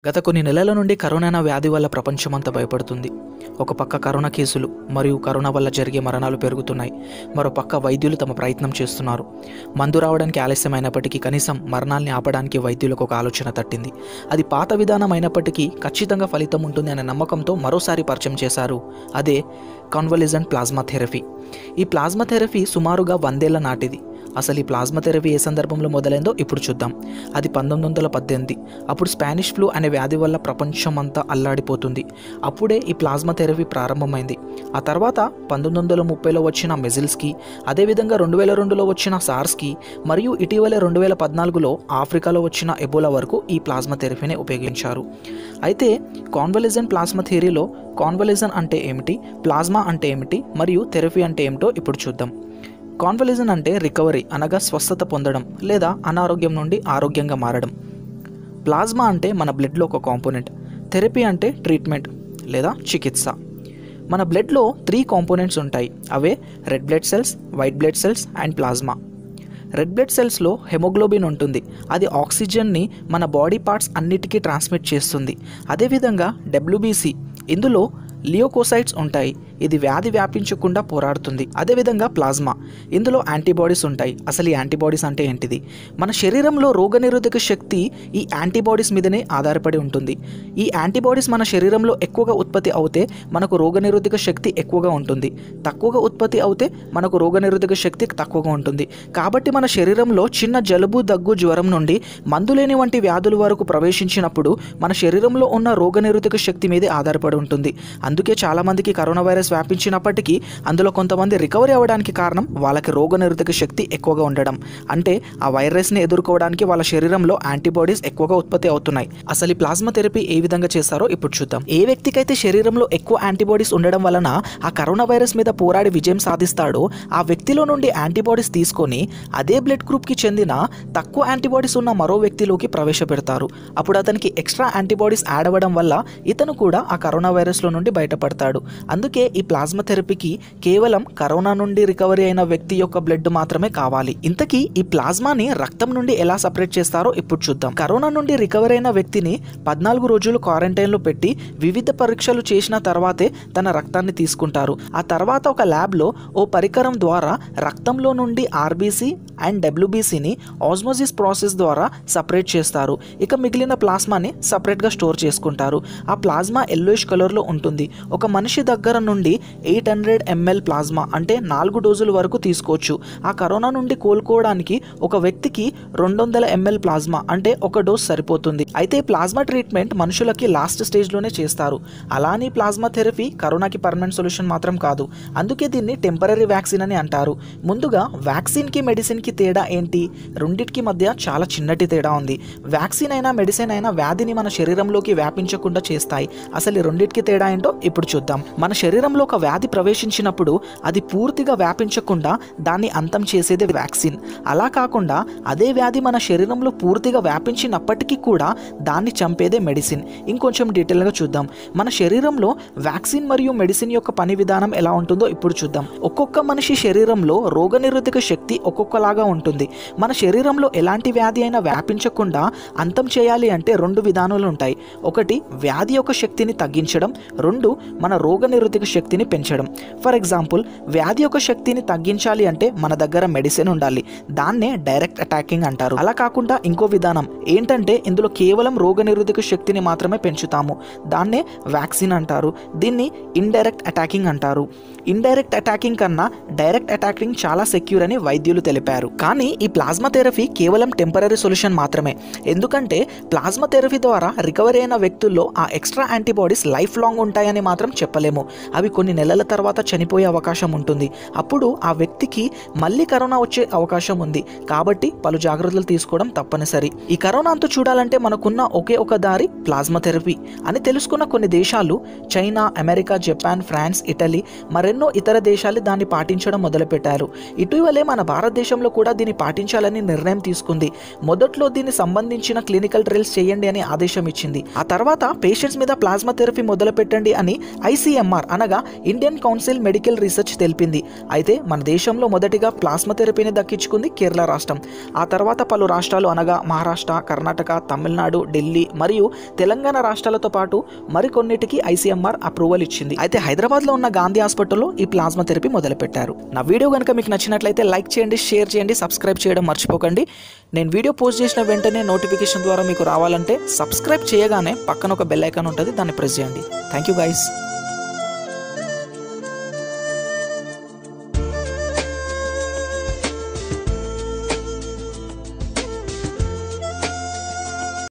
గత కొన్ని నెలల నుండి కరోనా వ్యాధి వల్ల ప్రపంచమంతా భయపడుతుంది ఒక పక్క కరోనా కేసులు మరియు కరోనా వల్ల జరిగే మరణాలు పెరుగుతున్నాయి మరో పక్క వైద్యులు తమ ప్రయత్నం చేస్తున్నారు మందు రావడానికి ఆలస్యమైనప్పటికీ కనీసం మరణాల్ని ఆపడానికి వైద్యులకు ఒక ఆలోచన తట్టింది అది పాత విధానం అయినప్పటికీ ఖచ్చితంగా ఫలితం ఉంటుంది అనే నమ్మకంతో మరోసారి పరిచయం చేశారు అదే కాన్వలిజెంట్ ప్లాస్మా థెరపీ ఈ ప్లాస్మా థెరపీ సుమారుగా వందేళ్ల నాటిది అసలు ఈ ప్లాస్మా థెరపీ ఏ సందర్భంలో మొదలైందో ఇప్పుడు చూద్దాం అది పంతొమ్మిది వందల పద్దెనిమిది అప్పుడు స్పానిష్ ఫ్లూ అనే వ్యాధి వల్ల ప్రపంచమంతా అల్లాడిపోతుంది అప్పుడే ఈ ప్లాస్మా థెరపీ ప్రారంభమైంది ఆ తర్వాత పంతొమ్మిది వందల ముప్పైలో వచ్చిన మెజిల్స్కి అదేవిధంగా రెండు వేల రెండులో వచ్చిన సార్స్కి మరియు ఇటీవల రెండు వేల పద్నాలుగులో ఆఫ్రికాలో వచ్చిన ఎబోలా వరకు ఈ ప్లాస్మా థెరపీని ఉపయోగించారు అయితే కాన్వలిజన్ ప్లాస్మా థియరీలో కాన్వలిజన్ అంటే ఏమిటి ప్లాస్మా అంటే ఏమిటి మరియు థెరపీ అంటే ఏమిటో ఇప్పుడు చూద్దాం కాన్వలిజన్ అంటే రికవరీ అనగా స్వస్థత పొందడం లేదా అనారోగ్యం నుండి ఆరోగ్యంగా మారడం ప్లాస్మా అంటే మన బ్లడ్లో ఒక కాంపోనెంట్ థెరపీ అంటే ట్రీట్మెంట్ లేదా చికిత్స మన బ్లడ్లో త్రీ కాంపోనెంట్స్ ఉంటాయి అవే red blood cells white blood cells and plasma red blood సెల్స్లో హెమోగ్లోబిన్ ఉంటుంది అది ఆక్సిజన్ని మన బాడీ పార్ట్స్ అన్నిటికీ ట్రాన్స్మిట్ చేస్తుంది అదేవిధంగా డబ్ల్యూబీసీ ఇందులో లియోకోసైట్స్ ఉంటాయి ఇది వ్యాధి వ్యాపించకుండా పోరాడుతుంది అదేవిధంగా ప్లాస్మా ఇందులో యాంటీబాడీస్ ఉంటాయి అసలు ఈ యాంటీబాడీస్ అంటే ఏంటిది మన శరీరంలో రోగనిరోధక శక్తి ఈ యాంటీబాడీస్ మీదనే ఆధారపడి ఉంటుంది ఈ యాంటీబాడీస్ మన శరీరంలో ఎక్కువగా ఉత్పత్తి అవుతే మనకు రోగనిరోధక శక్తి ఎక్కువగా ఉంటుంది తక్కువగా ఉత్పత్తి అవుతే మనకు రోగనిరోధక శక్తి తక్కువగా ఉంటుంది కాబట్టి మన శరీరంలో చిన్న జలుబు దగ్గు జ్వరం నుండి మందులేని వంటి వ్యాధుల వరకు ప్రవేశించినప్పుడు మన శరీరంలో ఉన్న రోగనిరోధక శక్తి మీదే ఆధారపడి ఉంటుంది అందుకే చాలామందికి కరోనా వైరస్ వ్యాపించినప్పటికీ అందులో కొంతమంది రికవరీ అవ్వడానికి కారణం వాళ్ళకి రోగనిరోధక శక్తి ఎక్కువగా ఉండడం అంటే ఆ వైరస్ని ఎదుర్కోవడానికి వాళ్ళ శరీరంలో యాంటీబాడీస్ ఎక్కువగా ఉత్పత్తి అవుతున్నాయి అసలు ఈ ప్లాస్మా థెరపీ ఏ విధంగా చేస్తారో ఇప్పుడు చూద్దాం ఏ వ్యక్తికైతే శరీరంలో ఎక్కువ యాంటీబాడీస్ ఉండడం వలన ఆ కరోనా వైరస్ మీద పోరాడి విజయం సాధిస్తాడో ఆ వ్యక్తిలో నుండి యాంటీబాడీస్ తీసుకొని అదే బ్లడ్ గ్రూప్కి చెందిన తక్కువ యాంటీబాడీస్ ఉన్న మరో వ్యక్తిలోకి ప్రవేశపెడతారు అప్పుడు అతనికి ఎక్స్ట్రా యాంటీబాడీస్ యాడ్ అవ్వడం వల్ల ఇతను కూడా ఆ కరోనా వైరస్లో నుండి బయటపడతాడు అందుకే ఈ ప్లాస్మా థెరపీకి కేవలం కరోనా నుండి రికవరీ అయిన వ్యక్తి యొక్క బ్లడ్ మాత్రమే కావాలి ఇంతకీ ఈ ప్లాస్మాని రక్తం నుండి ఎలా సపరేట్ చేస్తారో ఇప్పుడు చూద్దాం కరోనా నుండి రికవరీ అయిన వ్యక్తిని పద్నాలుగు రోజులు క్వారంటైన్లో పెట్టి వివిధ పరీక్షలు చేసిన తర్వాతే తన రక్తాన్ని తీసుకుంటారు ఆ తర్వాత ఒక ల్యాబ్లో ఓ పరికరం ద్వారా రక్తంలో నుండి ఆర్బీసీ అండ్ డబ్ల్యూబీసీని ఆస్మోసిస్ ప్రాసెస్ ద్వారా సపరేట్ చేస్తారు ఇక మిగిలిన ప్లాస్మాని సపరేట్గా స్టోర్ చేసుకుంటారు ఆ ప్లాస్మా ఎల్లోయిష్ కలర్లో ఉంటుంది ఒక మనిషి దగ్గర నుండి ఎయిట్ హండ్రెడ్ ఎంఎల్ ప్లాస్మా అంటే నాలుగు డోసుల వరకు తీసుకోవచ్చు ఆ కరోనా నుండి కోలుకోవడానికి ఒక వ్యక్తికి రెండు వందల ఎంఎల్ ప్లాస్మా అంటే ఒక డోస్ సరిపోతుంది అయితే ఈ ప్లాస్మా ట్రీట్మెంట్ మనుషులకి లాస్ట్ స్టేజ్లోనే చేస్తారు అలానే ప్లాస్మా థెరపీ కరోనాకి పర్మనెంట్ సొల్యూషన్ మాత్రం కాదు అందుకే దీన్ని టెంపరీ వ్యాక్సిన్ అని అంటారు ముందుగా వ్యాక్సిన్కి మెడిసిన్కి తేడా ఏంటి రెండిటికి మధ్య చాలా చిన్నటి తేడా ఉంది వ్యాక్సిన్ అయినా మెడిసిన్ అయినా వ్యాధిని మన శరీరంలోకి వ్యాపించకుండా చేస్తాయి అసలు ఈ రెండిటికి తేడా ఏంటో ఇప్పుడు చూద్దాం మన శరీరంలో ఒక వ్యాధి ప్రవేశించినప్పుడు అది పూర్తిగా వ్యాపించకుండా దాన్ని అంతం చేసేది వ్యాక్సిన్ అలా కాకుండా అదే వ్యాధి మన శరీరంలో పూర్తిగా వ్యాపించినప్పటికీ కూడా దాన్ని చంపేదే మెడిసిన్ ఇంకొంచెం డీటెయిల్గా చూద్దాం మన శరీరంలో వ్యాక్సిన్ మరియు మెడిసిన్ యొక్క పని విధానం ఎలా ఉంటుందో ఇప్పుడు చూద్దాం ఒక్కొక్క మనిషి శరీరంలో రోగనిరోధక శక్తి ఒక్కొక్కలాగా ఉంటుంది మన శరీరంలో ఎలాంటి వ్యాధి అయినా వ్యాపించకుండా అంతం చేయాలి అంటే రెండు విధానాలు ఉంటాయి ఒకటి వ్యాధి యొక్క శక్తిని తగ్గించడం రెండు మన రోగనిరోధక శక్తిని పెంచడం ఫర్ ఎగ్జాంపుల్ వ్యాధి యొక్క శక్తిని తగ్గించాలి అంటే మన దగ్గర మెడిసిన్ ఉండాలి దాన్నే డైరెక్ట్ అటాకింగ్ అంటారు అలా కాకుండా ఇంకో విధానం ఏంటంటే ఇందులో కేవలం రోగనిరోధక శక్తిని మాత్రమే పెంచుతాము దాన్నే వ్యాక్సిన్ అంటారు దీన్ని ఇండైరెక్ట్ అటాకింగ్ అంటారు ఇండైరెక్ట్ అటాకింగ్ కన్నా డైరెక్ట్ అటాకింగ్ చాలా సెక్యూర్ అని వైద్యులు తెలిపారు కానీ ఈ ప్లాస్మా థెరపీ కేవలం టెంపరీ సొల్యూషన్ మాత్రమే ఎందుకంటే ప్లాస్మా థెరపీ ద్వారా రికవరీ అయిన వ్యక్తుల్లో ఆ ఎక్స్ట్రా యాంటీబాడీస్ లైఫ్ లాంగ్ ఉంటాయని మాత్రం చెప్పలేము అవి కొన్ని నెలల తర్వాత చనిపోయే అవకాశం ఉంటుంది అప్పుడు ఆ వ్యక్తికి మళ్ళీ కరోనా వచ్చే అవకాశం ఉంది కాబట్టి పలు జాగ్రత్తలు తీసుకోవడం తప్పనిసరి ఈ కరోనా అంతు చూడాలంటే మనకున్న ఒకే ఒక దారి ప్లాస్మా థెరపీ అని తెలుసుకున్న కొన్ని దేశాలు China America Japan France Italy మరెన్నో ఇతర దేశాలు దాన్ని పాటించడం మొదలుపెట్టారు ఇటీవలే మన భారతదేశంలో కూడా దీన్ని పాటించాలని నిర్ణయం తీసుకుంది మొదట్లో దీన్ని సంబంధించిన క్లినికల్ ట్రయల్స్ చేయండి అని ఆదేశం ఇచ్చింది ఆ తర్వాత పేషెంట్స్ మీద ప్లాస్మా థెరపీ మొదలు పెట్టండి అని ఐసీఎంఆర్ అనగా చేస్తున్నట్లుగా ఇండియన్ కౌన్సిల్ మెడికల్ రీసెర్చ్ తెలిపింది అయితే మన దేశంలో మొదటిగా ప్లాస్మా థెరపీని దక్కించుకుంది కేరళ రాష్ట్రం ఆ తర్వాత పలు రాష్ట్రాలు అనగా మహారాష్ట్ర కర్ణాటక తమిళనాడు ఢిల్లీ మరియు తెలంగాణ రాష్ట్రాలతో పాటు మరికొన్నిటికి ఐసీఎంఆర్ అప్రూవల్ ఇచ్చింది అయితే హైదరాబాద్లో ఉన్న గాంధీ హాస్పిటల్లో ఈ ప్లాస్మా థెరపీ మొదలుపెట్టారు నా వీడియో కనుక మీకు నచ్చినట్లయితే లైక్ చేయండి షేర్ చేయండి సబ్స్క్రైబ్ చేయడం మర్చిపోకండి నేను వీడియో పోస్ట్ చేసిన వెంటనే నోటిఫికేషన్ ద్వారా మీకు రావాలంటే సబ్స్క్రైబ్ చేయగానే పక్కన ఒక బెల్ ఐకాన్ ఉంటుంది దాన్ని ప్రెస్ చేయండి థ్యాంక్ యూ గైస్